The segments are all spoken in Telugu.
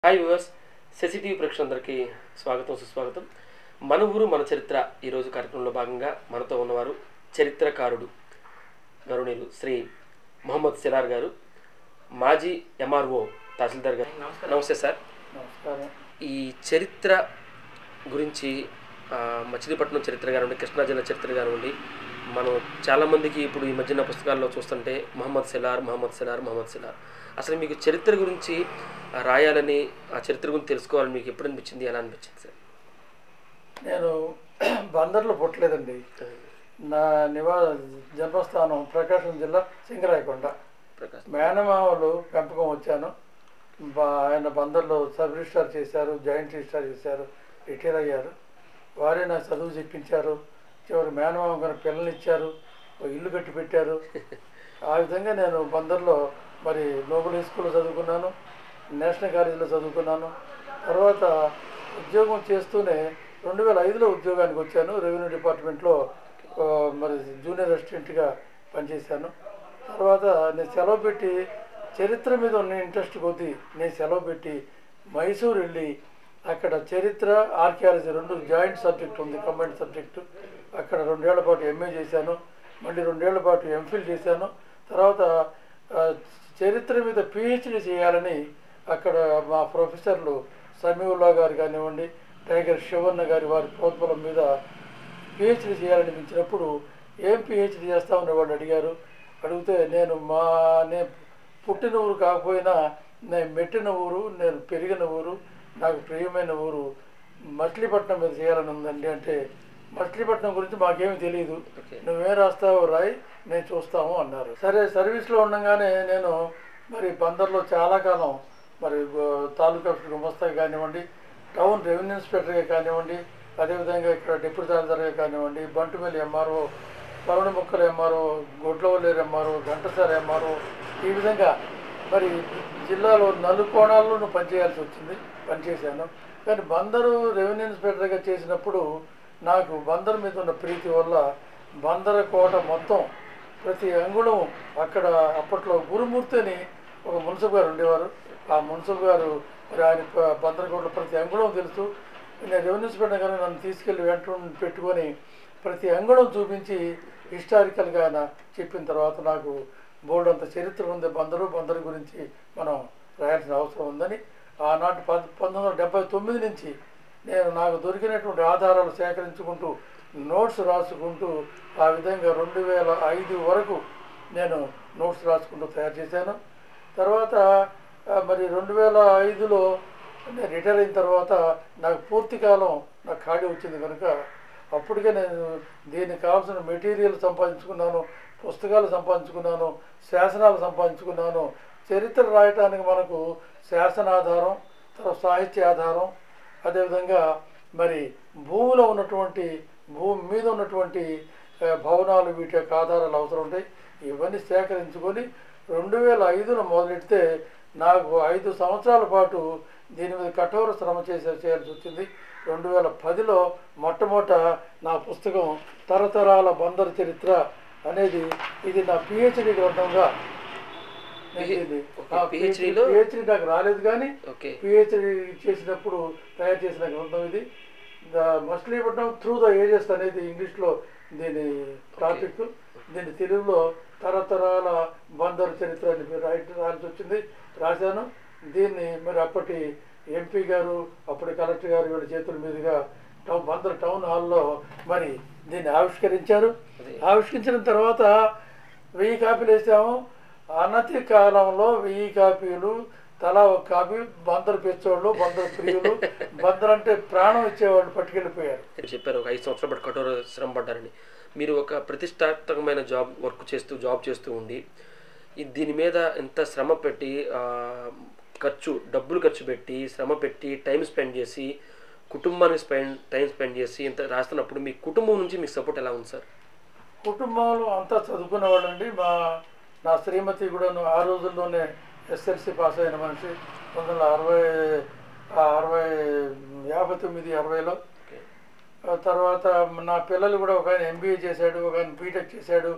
హాయ్ వ్యూవర్స్ సెసిటివ్ ప్రేక్షకులందరికీ స్వాగతం సుస్వాగతం మన ఊరు మన చరిత్ర ఈరోజు కార్యక్రమంలో భాగంగా మనతో ఉన్నవారు చరిత్రకారుడు గౌరవనీయులు శ్రీ మొహమ్మద్ సిలార్ గారు మాజీ ఎంఆర్ఓ తహసీల్దార్ గారు నమస్తే సార్ నమస్కారం ఈ చరిత్ర గురించి ఆ, మచిలీపట్నం చరిత్ర కానివ్వండి కృష్ణా జిల్లా చరిత్ర కానివ్వండి మనం చాలామందికి ఇప్పుడు ఈ మధ్యన పుస్తకాల్లో చూస్తుంటే మహమ్మద్ సిలార్ మహమ్మద్ సిలార్ మహమ్మద్ సిలార్ అసలు మీకు చరిత్ర గురించి ఆ, రాయాలని ఆ చరిత్ర గురించి తెలుసుకోవాలని మీకు ఎప్పుడు అనిపించింది ఎలా అనిపించింది సార్ నేను బందర్లో పుట్టలేదండి నా నివా జన్మస్థానం ప్రకాశం జిల్లా సింగరాయకొండ ప్రకాష్ మేనమామలు పెంపకం వచ్చాను బా- ఆయన బందర్లో సబ్ రిజిస్టార్ చేశారు జాయింట్ రిజిస్టార్ చేశారు రిటైర్ అయ్యారు వారే నాకు చదువు చెప్పించారు చివరి మేనమామ గారు పిల్లలు ఇచ్చారు ఒక ఇల్లు కట్టి పెట్టారు ఆ విధంగా నేను బందర్లో మరి నోబెల్ హై స్కూల్లో చదువుకున్నాను నేషనల్ కాలేజీలో చదువుకున్నాను తర్వాత ఉద్యోగం చేస్తూనే రెండు వేల ఐదులో ఉద్యోగానికి వచ్చాను రెవెన్యూ డిపార్ట్మెంట్లో ఆ, మరి జూనియర్ అసిస్టెంట్గా పనిచేశాను తర్వాత నేను సెలవు పెట్టి చరిత్ర మీద ఉన్న ఇంట్రెస్ట్ కొద్దీ నేను సెలవు పెట్టి మైసూర్ వెళ్ళి అక్కడ చరిత్ర ఆర్కియాలజీ రెండు జాయింట్ సబ్జెక్ట్ ఉంది కంబైన్డ్ సబ్జెక్టు అక్కడ రెండేళ్ల పాటు ఎంఏ చేశాను మళ్ళీ రెండేళ్ల పాటు ఎంఫిల్ చేశాను తర్వాత ఆ, చరిత్ర మీద పిహెచ్డి చేయాలని అక్కడ మా ప్రొఫెసర్లు సమీవుల్లా గారు కానివ్వండి టైగర్ శివన్న గారి వారి ప్రోత్బలం మీద పిహెచ్డి చేయాలనిపించినప్పుడు ఏం పిహెచ్డి చేస్తామని వాళ్ళు అడిగారు అడిగితే నేను మా నేను పుట్టిన ఊరు కాకపోయినా నేను మెట్టిన ఊరు నేను పెరిగిన ఊరు నాకు ప్రియమైన ఊరు మచిలీపట్నం మీద చేయాలని ఉందండి అంటే మచిలీపట్నం గురించి మాకేమీ తెలియదు ఓకే నువ్వేం రాస్తావు రాయి నేను చూస్తాము అన్నారు సరే సర్వీస్లో ఉండగానే నేను మరి బందర్లో చాలా కాలం మరి గో- తాలూకా గుమస్తా కానివ్వండి టౌన్ రెవెన్యూ ఇన్స్పెక్టర్గా కానివ్వండి అదేవిధంగా ఇక్కడ డిప్యూటీ తహసీల్దార్గా కానివ్వండి బంటుమల్లి ఎంఆర్ఓ పవన ముక్కల MRO Gudlavalleru MRO Ghantasala MRO ఈ విధంగా మరి జిల్లాలో నలుకోణాల్లోనూ పనిచేయాల్సి వచ్చింది పనిచేశాను కానీ బందరు రెవెన్యూ ఇన్స్పెక్టర్గా చేసినప్పుడు నాకు బందర్ మీద ఉన్న ప్రీతి వల్ల బందర కోట మొత్తం ప్రతి అంగుళం అక్కడ అప్పట్లో గురుమూర్తి అని ఒక మున్సిపల్ గారు ఉండేవారు ఆ మున్సిపల్ గారు మరి ఆయన ప- బందరకోటలో ప్రతి అంగుళం తెలుసు నేను రెవెన్యూ ఇన్స్పెక్టర్ గారు నన్ను తీసుకెళ్లి వెంట పెట్టుకొని ప్రతి అంగుళం చూపించి హిస్టారికల్గా ఆయన చెప్పిన తర్వాత నాకు బోర్డు అంత చరిత్ర ఉంది బందరు బందరు గురించి మనం రాయాల్సిన అవసరం ఉందని ఆనాటి పద్ పంతొమ్మిది వందల డెబ్బై తొమ్మిది నుంచి నేను నాకు దొరికినటువంటి ఆధారాలు సేకరించుకుంటూ నోట్స్ రాసుకుంటూ ఆ విధంగా రెండు వేల ఐదు వరకు నేను నోట్స్ రాసుకుంటూ తయారు చేశాను తర్వాత ఆ, మరి రెండు వేల ఐదులో నేను రిటైర్ అయిన తర్వాత నాకు పూర్తి కాలం నాకు ఖాళీ వచ్చింది కనుక అప్పటికే నేను దీనికి కావాల్సిన మెటీరియల్ సంపాదించుకున్నాను పుస్తకాలు సంపాదించుకున్నాను శాసనాలు సంపాదించుకున్నాను చరిత్ర రాయటానికి మనకు శాసనాధారం తర్వాత సాహిత్య ఆధారం అదేవిధంగా మరి భూమిలో ఉన్నటువంటి భూమి మీద ఉన్నటువంటి ఆ, భవనాలు వీటి యొక్క ఆధారాలు అవసరం ఉంటాయి ఇవన్నీ సేకరించుకొని రెండు వేల ఐదులో మొదలెడితే నాకు ఐదు సంవత్సరాల పాటు దీని మీద కఠోర శ్రమ చేసే చేయాల్సి వచ్చింది రెండు వేల పదిలో మొట్టమొదట నా పుస్తకం తరతరాల బందరు చరిత్ర అనేది ఇది నా పిహెచ్డి గ్రంథంగా నేను దీన్ని- ఓకే, ఆ, PhD లో? పిహెచ్డి నాకు రాలేదు కానీ ఓకే పిహెచ్డి చేసినప్పుడు తయారు చేసిన గ్రంథం ఇది the Machilipatnam through the ages అనేది ఇంగ్లీష్లో దీని టాపిక్ దీని తెలుగులో తరతరాల బందరు చరిత్ర అని పేరు రాయట రాయాల్సి వచ్చింది రాశాను దీన్ని మరి అప్పటి ఎంపీ గారు అప్పటి కలెక్టర్ గారు వీళ్ళ చేతుల మీదుగా టౌన్ బందర్ టౌన్ హాల్లో మరి దీన్ని ఆవిష్కరించారు అదే. ఆవిష్కరించిన తర్వాత వెయ్యి కాపీలు వేసాము అనతి కాలంలో వెయ్యి కాపీలు తలా ఒక కాపీ బందరు పెంచేవాళ్ళు బందరు ప్రియులు బందరు అంటే ప్రాణం ఇచ్చేవాళ్ళు పట్టుకెళ్ళిపోయారు మీరు చెప్పారు ఒక ఐదు సంవత్సరాల పాటు కఠోర శ్రమ పడ్డారని మీరు ఒక ప్రతిష్టాత్మకమైన జాబ్ వర్క్ చేస్తూ జాబ్ చేస్తూ ఉండి ఈ- దీని మీద ఎంత శ్రమ పెట్టి ఆ, ఖర్చు డబ్బులు ఖర్చు పెట్టి శ్రమ పెట్టి టైం స్పెండ్ చేసి కుటుంబానికి స్పెండ్ టైం స్పెండ్ చేసి ఇంత రాస్తున్నప్పుడు మీ కుటుంబం నుంచి మీకు సపోర్ట్ ఎలా ఉంది సార్ కుటుంబంలో అంతా చదువుకున్న వాళ్ళండి మా నా శ్రీమతి కూడాను ఆ రోజుల్లోనే ఎస్ఎల్సి పాస్ అయిన మనిషి పంతొమ్మిది వందల అరవై ఆ అరవై యాభై తొమ్మిది అరవైలో ఓకే ఆ తర్వాత నా పిల్లలు కూడా ఒక ఆయన ఎంబీఏ చేశాడు ఒక ఆయన బీటెక్ చేశాడు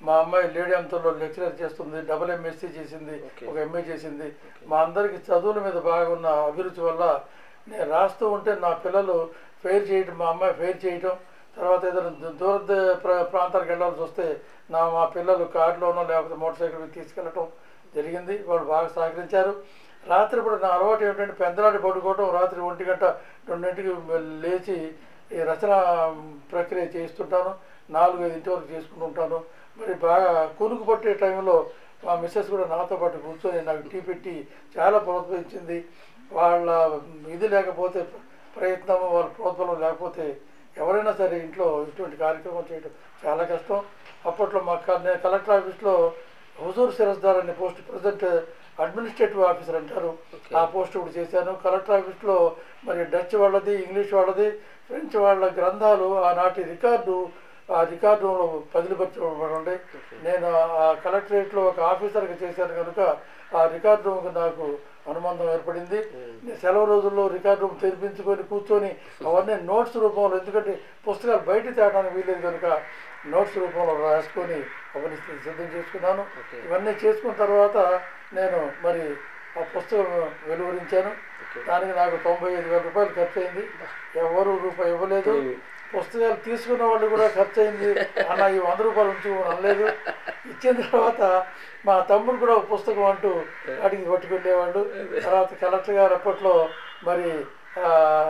మా అమ్మాయి లేడీ అంతలో లెక్చరర్ చేస్తుంది డబుల్ ఎంఎస్సీ చేసింది Okay. ఒక ఎంఏ చేసింది మా అందరికి చదువుల మీద బాగా ఉన్న అభిరుచి వల్ల నేను రాస్తూ ఉంటే నా పిల్లలు ఫెయిర్ చేయటం మా అమ్మాయి ఫెయిర్ చేయటం తర్వాత ఏదైనా దూ- దూర ద- ప్ర- ప్రాంతాలకు వెళ్ళాల్సి వస్తే నా మా పిల్లలు కారులోనో లేకపోతే మోటార్ సైకిల్ మీద తీసుకెళ్ళటం జరిగింది వాళ్ళు బాగా సహకరించారు రాత్రి ఇప్పుడు నా అలవాటు ఏమిటంటే పెద్దలాడి పడుకోవటం రాత్రి ఒంటి గంట రెండింటికి లేచి ఈ రచన ప్రక్రియ చేస్తుంటాను నాలుగు ఐదింటి వరకు చేసుకుంటూ ఉంటాను మరి బాగా కొనుక్కు పట్టే టైంలో మా మిస్సెస్ కూడా నాతో పాటు కూర్చొని నాకు టీ పెట్టి చాలా ప్రోత్సహించింది వాళ్ళ ఇది లేకపోతే ప్రయత్నం వాళ్ళ ప్రోత్సాహం లేకపోతే ఎవరైనా సరే ఇంట్లో ఇటువంటి కార్యక్రమం చేయడం చాలా కష్టం అప్పట్లో మా క- నేను కలెక్టర్ ఆఫీస్లో హుజూర్ సిరస్దార్ అనే పోస్ట్ ప్రజెంట్ అడ్మినిస్ట్రేటివ్ ఆఫీసర్ అంటారు Okay. ఆ పోస్ట్ కూడా చేశాను కలెక్టర్ ఆఫీస్లో మరి డచ్ వాళ్ళది ఇంగ్లీష్ వాళ్ళది ఫ్రెంచ్ వాళ్ళ గ్రంథాలు ఆనాటి రికార్డు ఆ రికార్డు పదిలిపరచబడి నేను ఆ కలెక్టరేట్లో ఒక ఆఫీసర్గా చేశాను కనుక ఆ రికార్డు రూమ్కి నాకు అనుబంధం ఏర్పడింది నేను సెలవు రోజుల్లో రికార్డు రూమ్ తెరిపించుకొని కూర్చొని అవన్నీ నోట్స్ రూపంలో ఎందుకంటే పుస్తకాలు బయట తేయడానికి వీలేదు కనుక నోట్స్ రూపంలో రాసుకొని అవన్నీ సిద్ధం చేసుకున్నాను Okay. ఇవన్నీ చేసుకున్న తర్వాత నేను మరి ఆ పుస్తకం వెలువరించాను Okay. దానికి నాకు తొంభై ఐదు వేల రూపాయలు ఖర్చు అయింది ఎవరు రూపాయి ఇవ్వలేదు పుస్తకాలు తీసుకున్న వాళ్ళు కూడా ఖర్చు అయింది అన్న ఈ వంద రూపాయలు ఉంచు అనలేదు ఇచ్చిన తర్వాత మా తమ్ముడు కూడా ఒక పుస్తకం అంటూ అడిగి పట్టుకెళ్ళేవాళ్ళు తర్వాత కలెక్టర్ గారు అప్పట్లో మరి ఆ,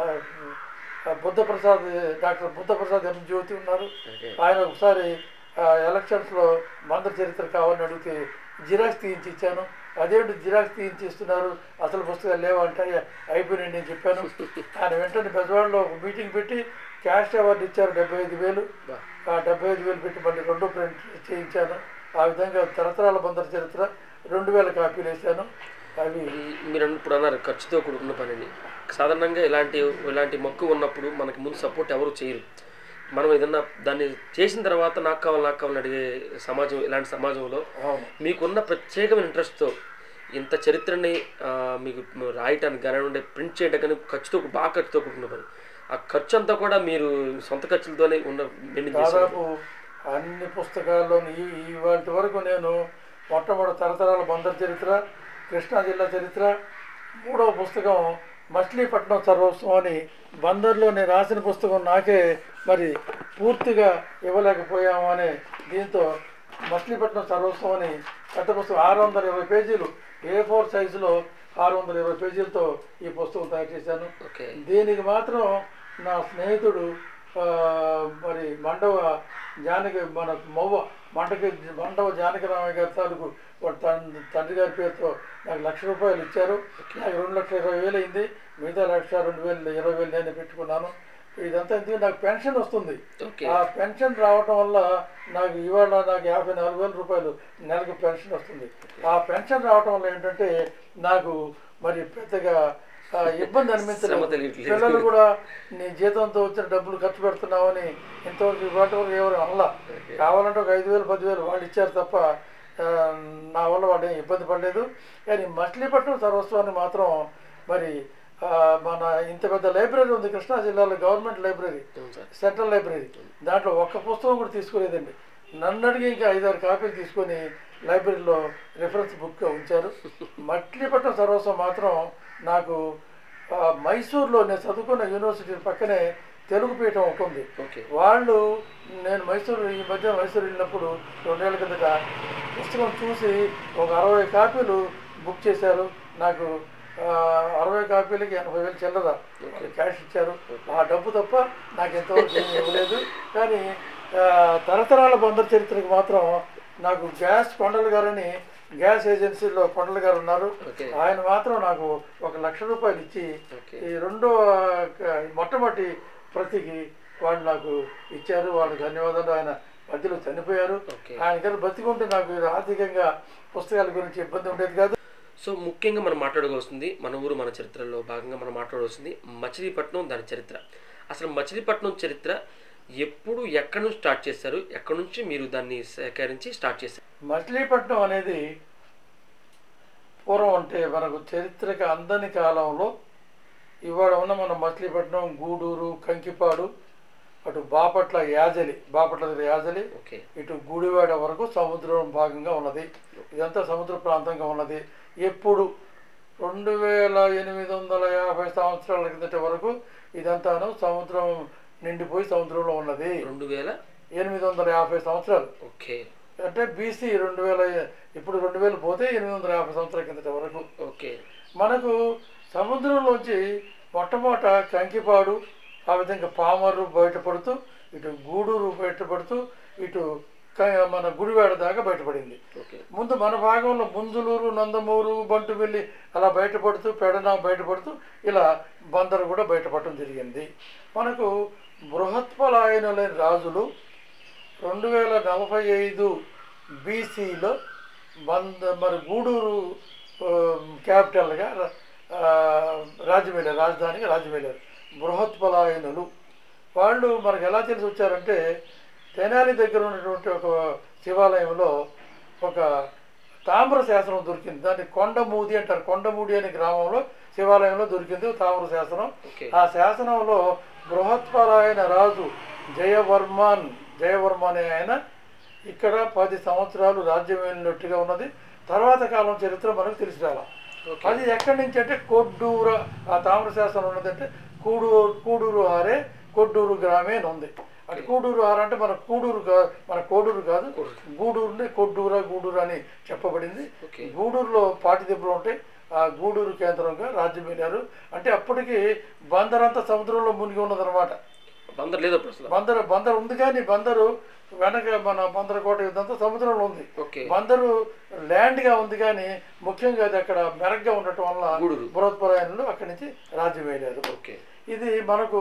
ఆ బుద్ధప్రసాద్ డాక్టర్ బుద్ధప్రసాద్ ఎం జ్యోతి ఉన్నారు Okay. ఆయన ఒకసారి ఆ, ఎలక్షన్స్లో మందర చరిత్ర కావాలని అడిగితే జిరాక్స్ తీయించి ఇచ్చాను అదేంటి జిరాక్స్ తీయించి ఇస్తున్నారు అసలు పుస్తకాలు లేవంటే అయిపోయినాయండి నేను చెప్పాను ఆయన వెంటనే పెద్దవాళ్ళు ఒక మీటింగ్ పెట్టి క్యాష్ అవార్డు ఇచ్చారు డెబ్బై ఐదు వేలు బా. ఆ డెబ్బై ఐదు వేలు పెట్టి మళ్ళీ రెండో ప్రింట్ చేయించాను ఆ విధంగా తరతరాల బందర చరిత్ర రెండు వేల కాపీలు వేసాను అవి ఈ- మీరు ఇప్పుడు అన్నారు ఖర్చుతో కూడుకున్న పనిని సాధారణంగా ఇలాంటి ఇలాంటి మక్కువ ఉన్నప్పుడు మనకి ముందు సపోర్ట్ ఎవరు చేయరు మనం ఏదన్నా దాన్ని చేసిన తర్వాత నాకు కావాలి నాకు కావాలని అడిగే సమాజం ఇలాంటి సమాజంలో అవును మీకున్న ప్రత్యేకమైన ఇంట్రెస్ట్తో ఇంత చరిత్రని ఆ, మీకు రాయటానికి కానీ ఉండే ప్రింట్ చేయడం కానీ ఖర్చుతో బాగా ఖర్చుతో కూడుకున్న పని ఆ ఖర్చు అంతా కూడా మీరు సొంత ఖర్చులతోనే ఉన్న మెయింటైన్ చేశారు దాదాపు అన్ని పుస్తకాల్లోని ఈ ఇవాటి వరకు నేను మొట్టమొదటి తరతరాల బందర్ చరిత్ర కృష్ణా జిల్లా చరిత్ర మూడవ పుస్తకం మచిలీపట్నం సర్వస్వం అని బందర్లో నేను రాసిన పుస్తకం నాకే మరి పూర్తిగా ఇవ్వలేకపోయాము అనే దీంతో మచిలీపట్నం సర్వస్వం అని పెద్ద పుస్తకం ఆరు వందల ఇరవై పేజీలు ఏ ఫోర్ సైజులో ఆరు వందల ఇరవై పేజీలతో ఈ పుస్తకం తయారు చేశాను ఓకే దీనికి మాత్రం నా స్నేహితుడు ఆ, మరి మండవ జానకి మన మొవ్వ మండకి మండవ జానకి రామయ్య గారి తాలూకు వాడు తన తండ్రి గారి పేరుతో నాకు లక్ష రూపాయలు ఇచ్చారు నాకు రెండు లక్షల ఇరవై వేలు అయింది మిగతా లక్ష రెండు వేలు ఇరవై వేలు నేను పెట్టుకున్నాను ఇదంతా ఎందుకు నాకు పెన్షన్ వస్తుంది ఓకే ఆ పెన్షన్ రావటం వల్ల నాకు ఇవాళ నాకు యాభై నాలుగు వేల రూపాయలు నెలకు పెన్షన్ వస్తుంది ఆ పెన్షన్ రావటం వల్ల ఏంటంటే నాకు మరి పెద్దగా ఆ, ఇబ్బంది శ్రమ అనిపించలేదు తెలియట్లేదు. పిల్లలు కూడా నీ జీతంతో వచ్చిన డబ్బులు ఖర్చు పెడుతున్నావని ఇంతవరకు ఇవాటి వరకు ఎవరు అనలా కావాలంటే ఒక ఐదు వేలు పదివేలు వాళ్ళు ఇచ్చారు తప్ప ఆ, నా వల్ల వాడు ఏం ఇబ్బంది పడలేదు కానీ మచిలీపట్నం సర్వస్వాన్ని మాత్రం మరి ఆ, మన ఇంత పెద్ద లైబ్రరీ ఉంది కృష్ణా జిల్లాలో గవర్నమెంట్ లైబ్రరీ అవును సార్ సెంట్రల్ లైబ్రరీ దాంట్లో ఒక్క పుస్తకం కూడా తీసుకోలేదండి నన్ను అడిగి ఇంకా ఐదారు కాపీలు తీసుకొని లైబ్రరీలో రిఫరెన్స్ బుక్గా ఉంచారు మట్లిపట్నం సర్వస్వం మాత్రం నాకు ఆ, మైసూర్లో నేను చదువుకున్న యూనివర్సిటీ పక్కనే తెలుగు పీఠం ఒకటి ఉంది ఓకే వాళ్ళు నేను మైసూరు ఈ మధ్య మైసూరు వెళ్ళినప్పుడు రెండేళ్ల కిందట పుస్తకం చూసి ఒక అరవై కాపీలు బుక్ చేశారు నాకు ఆ, అరవై కాపీలకి ఎనభై వేలు చిల్లర వాళ్ళు క్యాష్ ఇచ్చారు ఆ డబ్బు తప్ప నాకు ఎంతవరకు ఏమీ ఇవ్వలేదు కానీ ఆ, తరతరాల బందర్ చరిత్రకి మాత్రం నాకు గ్యాస్ కొండలు గారని గ్యాస్ ఏజెన్సీలో కొండలు గారు ఉన్నారు ఓకే ఆయన మాత్రం నాకు ఒక లక్ష రూపాయలు ఇచ్చి ఓకే ఈ రెండో ఆ, మొట్టమొదటి ప్రతికి వాళ్ళు నాకు ఇచ్చారు వాళ్ళకి ధన్యవాదాలు ఆయన మధ్యలో చనిపోయారు ఓకే ఆయన గారు బతికుంటే నాకు ఆర్థికంగా పుస్తకాల గురించి ఇబ్బంది ఉండేది కాదు సో ముఖ్యంగా మనం మాట్లాడుకోవాల్సింది మన ఊరు మన చరిత్రలో భాగంగా మనం మాట్లాడవలసింది మచిలీపట్నం దాని చరిత్ర అసలు మచిలీపట్నం చరిత్ర ఎప్పుడు ఎక్కడి నుంచి స్టార్ట్ చేశారు ఎక్కడి నుంచి మీరు దాన్ని సేకరించి స్టార్ట్ చేశారు మచిలీపట్నం అనేది పూర్వం అంటే మనకు చరిత్రకి అందని కాలంలో ఇవాళ ఉన్న మన మచిలీపట్నం గూడూరు కంకిపాడు అటు బాపట్ల యాజలి బాపట్ల దగ్గర యాజలి ఓకే ఇటు గుడివాడ వరకు సముద్రం భాగంగా ఉన్నది ఇదంతా సముద్ర ప్రాంతంగా ఉన్నది ఎప్పుడు రెండు వేల ఎనిమిది వందల యాభై సంవత్సరాల కిందటి వరకు ఇదంతాను సముద్రం నిండిపోయి సముద్రంలో ఉన్నది రెండు వేల ఎనిమిది వందల యాభై సంవత్సరాలు ఓకే అంటే బీసీ రెండు వేల ఇప్పుడు రెండు వేలు పోతే ఎనిమిది వందల యాభై సంవత్సరాల కిందటి వరకు ఓకే మనకు సముద్రంలోంచి మొట్టమొదట కంకిపాడు ఆ విధంగా పామర్రు బయటపడుతూ ఇటు గూడూరు బయటపడుతూ ఇటు క- మన గుడివాడ దాకా బయటపడింది ఓకే ముందు మన భాగంలో ముందులూరు నందమూరు బంటువెల్లి అలా బయటపడుతూ పెడన బయటపడుతూ ఇలా బందరు కూడా బయటపడటం జరిగింది మనకు బృహత్పలాయనులైన రాజులు రెండు వేల నలభై ఐదు బీసీలో బంద మరి గూడూరు ఆ, క్యాపిటల్గా ఆ, రాజమేలారు రాజధానిగా రాజమేలారు బృహత్పలాయనులు వాళ్ళు మనకు ఎలా తెలిసి వచ్చారంటే తెనాలి దగ్గర ఉన్నటువంటి ఒక శివాలయంలో ఒక తామ్ర శాసనం దొరికింది దాన్ని కొండమూది అంటారు కొండమూడి అనే గ్రామంలో శివాలయంలో దొరికింది తామ్ర శాసనం ఓకే ఆ శాసనంలో బృహత్పరాయన రాజు జయవర్మన్ జయవర్మ అనే ఆయన ఇక్కడ పది సంవత్సరాలు రాజ్యం వెళ్ళినట్టుగా ఉన్నది తర్వాత కాలం చరిత్ర మనకు తెలిసి రాలా ఓకే అది ఎక్కడి నుంచి అంటే కొడ్డూర ఆ తామ్రశాస్త్రం ఉన్నదంటే కూడూరు కూడూరు హారే కొడ్డూరు గ్రామే అని ఉంది అటు కూడూరు హార అంటే మన కూడూరు కాదు మన కోడూరు కాదు గూడూరుని కొడ్డూర గూడూరు అని చెప్పబడింది ఓకే గూడూరులో పాటి దెబ్బలు ఉంటాయి ఆ గూడూరు కేంద్రంగా రాజ్యం వెళ్ళారు అంటే అప్పటికి బందరంతా సముద్రంలో మునిగి ఉన్నదన్నమాట బందర్ లేదు అప్పుడు అసలు బందరు బందరు ఉంది కానీ బందరు వెనక మన బందర కోట ఇదంతా సముద్రంలో ఉంది ఓకే బందరు ల్యాండ్ గా ఉంది కానీ ముఖ్యంగా అది అక్కడ మెరగ్గా ఉండటం వల్ల గూడూరు. బృహత్పరాయణులు అక్కడి నుంచి రాజ్యం వేయలేరు ఓకే ఇది మనకు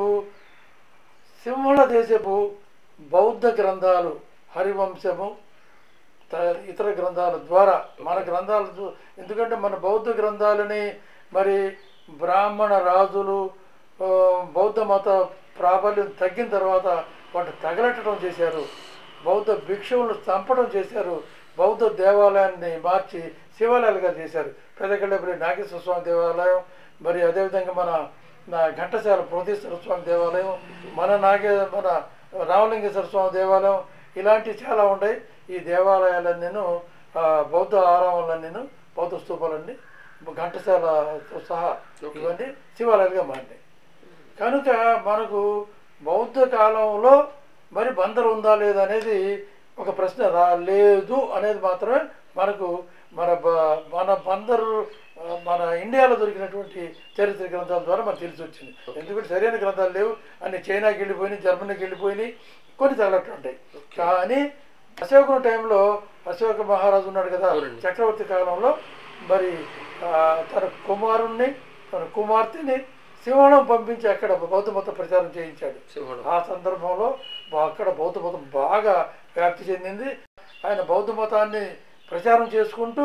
సింహళ దేశపు బౌద్ధ గ్రంథాలు హరివంశము త- ఇతర గ్రంథాల ద్వారా మన గ్రంథాలు చూ- ఎందుకంటే మన బౌద్ధ గ్రంథాలని మరి బ్రాహ్మణ రాజులు ఆ, బౌద్ధ మత ప్రాబల్యం తగ్గిన తర్వాత వాటిని తగలెట్టడం చేశారు బౌద్ధ భిక్షువులను చంపడం చేశారు బౌద్ధ దేవాలయాన్ని మార్చి శివాలయాలుగా చేశారు పెదకళ్ళపల్లి నాగేశ్వర స్వామి దేవాలయం మరి అదేవిధంగా మన నా ఘంటసాల ప్రొదీశ్వర స్వామి దేవాలయం మన నాగే మన రామలింగేశ్వర స్వామి దేవాలయం ఇలాంటివి చాలా ఉన్నాయి ఈ దేవాలయాలన్నీను ఆ, బౌద్ధ ఆరామాలన్నీను బౌద్ధ స్తూపాలన్నీ ఘంటసాలతో సహా ఇవన్నీ శివాలయాలుగా మారినాయి కనుక మనకు బౌద్ధ కాలంలో మరి బందరు ఉందా లేదా అనేది ఒక ప్రశ్న రా లేదు అనేది మాత్రమే మనకు మన బ- మన బందరు ఆ, మన ఇండియాలో దొరికినటువంటి చరిత్ర గ్రంథాల ద్వారా మనకు తెలిసి వచ్చింది ఎందుకంటే సరైన గ్రంథాలు లేవు అన్ని చైనాకి వెళ్ళిపోయినాయి జర్మనీకి వెళ్ళిపోయినాయి కొన్ని తగలట్టు ఉంటాయి కానీ అశోకుని టైంలో అశోక మహారాజు ఉన్నాడు కదా అవునండి. చక్రవర్తి కాలంలో మరి ఆ, తన కుమారుణ్ణి తన కుమార్తెని శివణం పంపించి అక్కడ బౌద్ధ మత ప్రచారం చేయించాడు సింహం ఆ సందర్భంలో బా- అక్కడ బౌద్ధ మతం బాగా వ్యాప్తి చెందింది ఆయన బౌద్ధ మతాన్ని ప్రచారం చేసుకుంటూ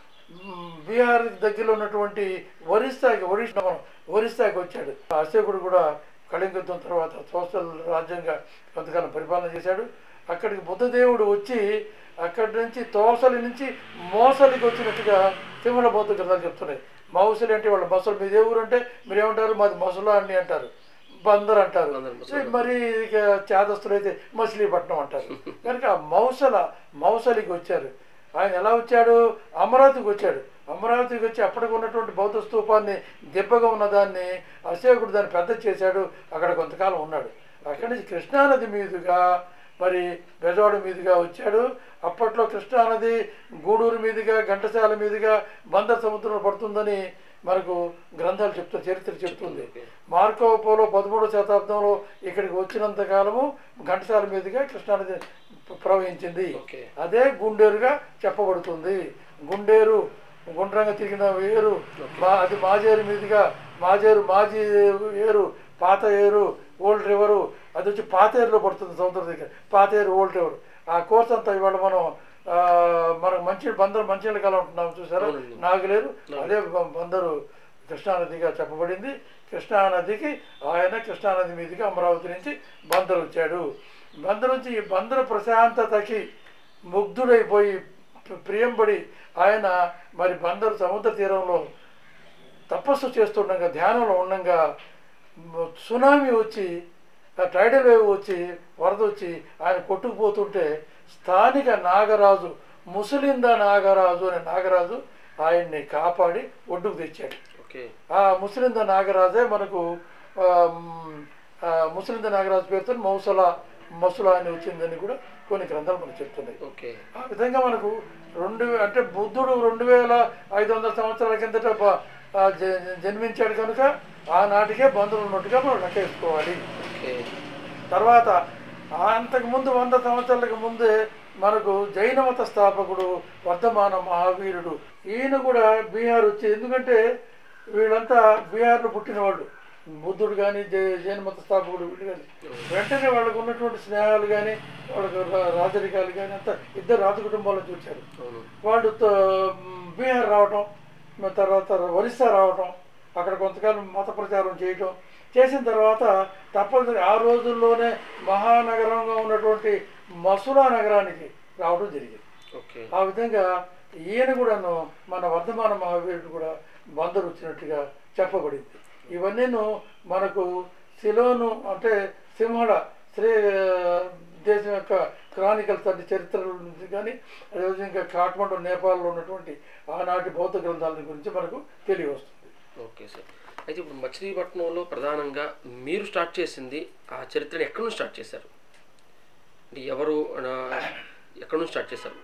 మ్, బీహార్ దగ్గరలో ఉన్నటువంటి ఒరిస్సాకి ఒరిస్సా మనం ఒరిస్సాకి వచ్చాడు అశోకుడు కూడా కళింగ యుద్ధం తర్వాత సోషల్ రాజ్యంగా కొంతకాలం పరిపాలన చేశాడు అక్కడికి బుద్ధదేవుడు వచ్చి అక్కడి నుంచి తోసలి నుంచి మోసలికి వచ్చినట్టుగా తిరుమల బౌద్ధ గ్రంథాలు చెప్తున్నాయి మౌసలి అంటే వాళ్ళ మసలు మీది ఏ ఊరు అంటే మీరు ఏమంటారు మాది మసలా అని అంటారు బందర్ అంటారు బందర్, ముసలి. మరి ఇక చేదస్తులు అయితే మచిలీపట్నం అంటారు కనుక ఆ మౌసల మౌసలికి వచ్చారు ఆయన ఎలా వచ్చాడు అమరావతికి వచ్చాడు అమరావతికి వచ్చి అప్పటికి ఉన్నటువంటి బౌద్ధ స్తూపాన్ని దెబ్బగా ఉన్న దాన్ని అశోకుడు దాన్ని పెద్ద చేశాడు అక్కడ కొంతకాలం ఉన్నాడు అక్కడి నుంచి కృష్ణానది మీదుగా మరి బెజవాడ మీదుగా వచ్చాడు అప్పట్లో కృష్ణానది గూడూరు మీదుగా ఘంటసాల మీదుగా బందర్ సముద్రంలో పడుతుందని మనకు గ్రంథాలు చెప్తుంది చరిత్ర చెప్తుంది మార్కో పోలో పదమూడవ శతాబ్దంలో ఇక్కడికి వచ్చినంత కాలము ఘంటసాల మీదుగా కృష్ణానది ప్రవహించింది ఓకే అదే గుండేరుగా చెప్పబడుతుంది గుండేరు గుండ్రంగా తిరిగిన ఏరు మా అది మాజేరు మీదుగా మాజేరు మాజీ ఏరు పాత ఏరు ఓల్డ్ రివరు అది వచ్చి పాత ఏరులో పడుతుంది సముద్రం దగ్గర పాత ఏరు ఓల్డ్ రివర్ ఆ కోర్స్ అంతా ఇవాళ మనం ఆ, మనకు మంచి బందరు మంచి కాలం ఉంటున్నాం చూసారా అవునండి. నాగులేరు అదే బ- బందరు కృష్ణానదిగా చెప్పబడింది కృష్ణానదికి ఆయన కృష్ణానది మీదుగా అమరావతి నుంచి బందరు వచ్చాడు బందరు వచ్చి ఈ బందరు ప్రశాంతతకి ముగ్ధుడైపోయి ప్ర- ప్రియంబడి ఆయన మరి బందరు సముద్ర తీరంలో తపస్సు చేస్తుండగా ధ్యానంలో ఉండగా మ- సునామీ వచ్చి ఆ టైడల్ వేవ్ వచ్చి వరద వచ్చి ఆయన కొట్టుకుపోతుంటే స్థానిక నాగరాజు ముసలింద నాగరాజు అనే నాగరాజు ఆయన్ని కాపాడి ఒడ్డుకు తెచ్చాడు ఓకే ఆ ముసలింద నాగరాజే మనకు ఆ, మ్, ఆ, ముసలింద నాగరాజు పేరుతో మౌసల మసుల అని వచ్చిందని కూడా కొన్ని గ్రంథాలు మనకు చెప్తున్నాయి ఓకే ఆ విధంగా మనకు రెండు వే- అంటే బుద్ధుడు రెండు వేల ఐదు వందల సంవత్సరాల కిందట ప- ఆ, జ- జన్మించాడు కనుక ఆనాటికే బంధువులు ఉన్నట్టుగా మనం లెక్క వేసుకోవాలి ఓకే తర్వాత ఆ అంతకుముందు వంద సంవత్సరాలకు ముందే మనకు జైన మత స్థాపకుడు వర్ధమాన మహావీరుడు ఈయన కూడా బీహార్ వచ్చి ఎందుకంటే వీళ్ళంతా బీహార్లో పుట్టిన వాళ్ళు బుద్ధుడు కానీ జైన మత స్థాపకుడు వీళ్ళు కానీ వెంటనే వాళ్ళకు ఉన్నటువంటి స్నేహాలు కానీ వాళ్ళకు రా- రాజరికాలు కానీ అంతా ఇద్దరు రాజ కుటుంబాలను చూశారు అవును వాళ్ళు త- బీహార్ రావటం మరి తర్వాత ఒరిస్సా రావటం అక్కడ కొంతకాలం మత ప్రచారం చేయటం చేసిన తర్వాత తప్పనిసరి ఆ రోజుల్లోనే మహానగరంగా ఉన్నటువంటి మసులా నగరానికి రావడం జరిగింది ఓకే ఆ విధంగా ఈయన కూడాను మన వర్ధమాన మహావీరుడు కూడా బందరు వచ్చినట్టుగా చెప్పబడింది ఇవన్నీను మనకు సిలోను అంటే సింహళ శ్రీ దేశం యొక్క క్రానికల్స్ అంటే చరిత్రల నుంచి కానీ అదేవిధంగా కాఠ్మండు నేపాల్లో ఉన్నటువంటి ఆనాటి బౌద్ధ గ్రంథాల గురించి మనకు తెలియవస్తుంది ఓకే సార్ అయితే ఇప్పుడు మచిలీపట్నంలో ప్రధానంగా మీరు స్టార్ట్ చేసింది ఆ చరిత్రను ఎక్కడి నుంచి స్టార్ట్ చేశారు అంటే ఎవరు ఆ, ఎక్కడి నుంచి స్టార్ట్ చేశారు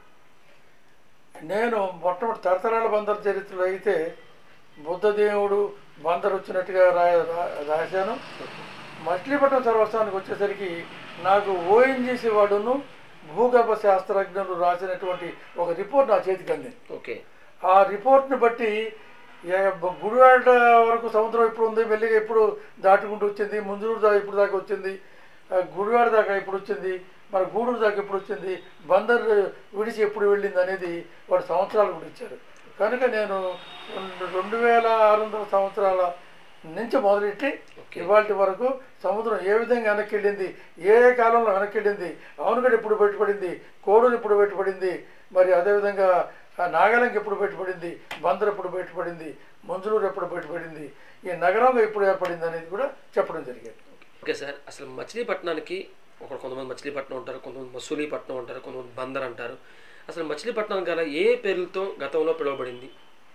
నేను మొట్టమొదటి తరతరాల బందర్ చరిత్రలో అయితే బుద్ధదేవుడు బందర్ వచ్చినట్టుగా రా రా- రాశాను మచిలీపట్నం సర్వస్థానికి వచ్చేసరికి నాకు ఓఎన్జీసీ వాడును భూగర్భ శాస్త్రజ్ఞులు రాసినటువంటి ఒక రిపోర్ట్ నా చేతికి అందింది ఓకే ఆ రిపోర్ట్ని బట్టి ఏ- బ- గుడివాడ వరకు సముద్రం ఎప్పుడు ఉంది మెల్లిగా ఎప్పుడు దాటుకుంటూ వచ్చింది ముంజూరు దాకా ఇప్పుడు దాకా వచ్చింది ఆ, గుడివాడ దాకా ఎప్పుడు వచ్చింది మన గూడూరు దాకా ఎప్పుడు వచ్చింది బందర్ విడిచి ఎప్పుడు వెళ్ళింది అనేది వాడు సంవత్సరాలు కూడా ఇచ్చారు కనుక నేను రెండు- రెండు వేల ఆరు వందల సంవత్సరాల నుంచి మొదలెట్టి ఇవాళ వరకు సముద్రం ఏ విధంగా వెనక్కి వెళ్ళింది ఏ ఏ కాలంలో వెనక్కి వెళ్ళింది అవనగడ ఎప్పుడు పెట్టుబడింది కోడూరు ఎప్పుడు పెట్టుబడింది మరి అదేవిధంగా ఆ నాగాలంకి ఎప్పుడు పెట్టుబడింది బందర్ ఎప్పుడు పెట్టుబడింది మంజులూరు ఎప్పుడు పెట్టుబడింది ఈ నగరంగా ఎప్పుడు ఏర్పడింది అనేది కూడా చెప్పడం జరిగింది ఓకే సార్ అసలు మచిలీపట్నానికి ఒక కొంతమంది మచిలీపట్నం ఉంటారు కొంతమంది మసూలీపట్నం అంటారు కొంతమంది బందర్ అంటారు అసలు మచిలీపట్నం గల ఏ పేర్లతో గతంలో పిలువబడింది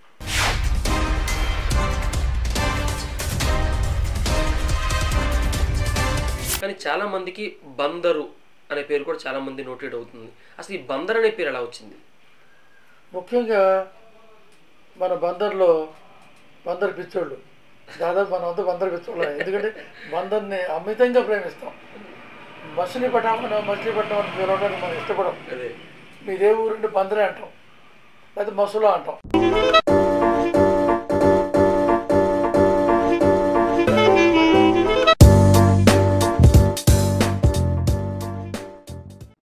కానీ చాలా మందికి బందరు అనే పేరు కూడా చాలా మంది నోటెడ్ అవుతుంది అసలు ఈ బందర్ అనే పేరు ఎలా వచ్చింది ముఖ్యంగా మన బందర్లో బందర్ పిచ్చోళ్ళు దాదాపు మనం అంతా బందర్ పిచ్చోళ్ళ ఎందుకంటే బందర్ని అమితంగా ప్రేమిస్తాం మచిలీపట్నం మచిలీపట్నం అని పిలవడానికి మనం ఇష్టపడం అదే మీదే ఊరంటే బందరే అంటాం లేకపోతే మసులా అంటాం